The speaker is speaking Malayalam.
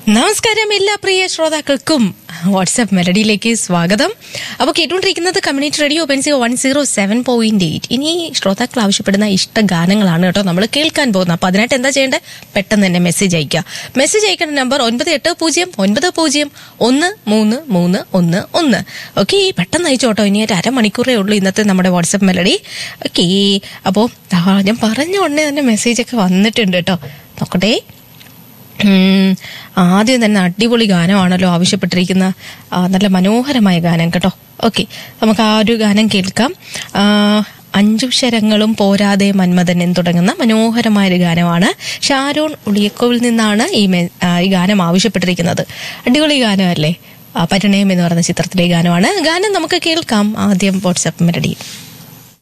നമസ്കാരം എല്ലാ പ്രിയ ശ്രോതാക്കൾക്കും വാട്സ്ആപ്പ് മെലഡിയിലേക്ക് സ്വാഗതം അപ്പോൾ കേട്ടുകൊണ്ടിരിക്കുന്നത് കമ്മ്യൂണിറ്റി റേഡിയോ പെൻസി one zero seven point eight ഇനി ശ്രോതാക്കൾ ആവശ്യപ്പെടുന്ന ഇഷ്ട ഗാനങ്ങളാണ് കേട്ടോ നമ്മൾ കേൾക്കാൻ പോകുന്നത് അപ്പോൾ അതിനായിട്ട് എന്താ ചെയ്യേണ്ടത് പെട്ടെന്ന് തന്നെ മെസ്സേജ് അയക്കുക മെസ്സേജ് അയക്കേണ്ട നമ്പർ ഒൻപത് എട്ട് പൂജ്യം ഒൻപത് പൂജ്യം ഒന്ന് മൂന്ന് മൂന്ന് ഒന്ന് ഒന്ന് ഓക്കെ പെട്ടെന്ന് അയച്ചു കേട്ടോ ഇനി ഒരു അരമണിക്കൂറേ ഉള്ളൂ ഇന്നത്തെ നമ്മുടെ വാട്സ്ആപ്പ് മെലഡി ഓക്കെ അപ്പോൾ ഞാൻ പറഞ്ഞ ഉടനെ തന്നെ മെസ്സേജൊക്കെ വന്നിട്ടുണ്ട് കേട്ടോ നോക്കട്ടെ ഉം, ആദ്യം തന്നെ അടിപൊളി ഗാനമാണല്ലോ ആവശ്യപ്പെട്ടിരിക്കുന്ന ആ, നല്ല മനോഹരമായ ഗാനം കേട്ടോ ഓക്കെ നമുക്ക് ആ ഒരു ഗാനം കേൾക്കാം ആ, അഞ്ചു ശരങ്ങളും പോരാതെ മന്മഥൻ എന്ന് തുടങ്ങുന്ന മനോഹരമായ ഒരു ഗാനമാണ് ഷാരോൺ ഉളിയക്കോവിൽ നിന്നാണ് ഈ മെ- ആ, ഈ ഗാനം ആവശ്യപ്പെട്ടിരിക്കുന്നത് അടിപൊളി ഗാനമല്ലേ ആ, പരിണയം എന്ന് പറയുന്ന ചിത്രത്തിലെ ഗാനമാണ് ഗാനം നമുക്ക് കേൾക്കാം ആദ്യം വാട്സാപ്പ് മെലഡി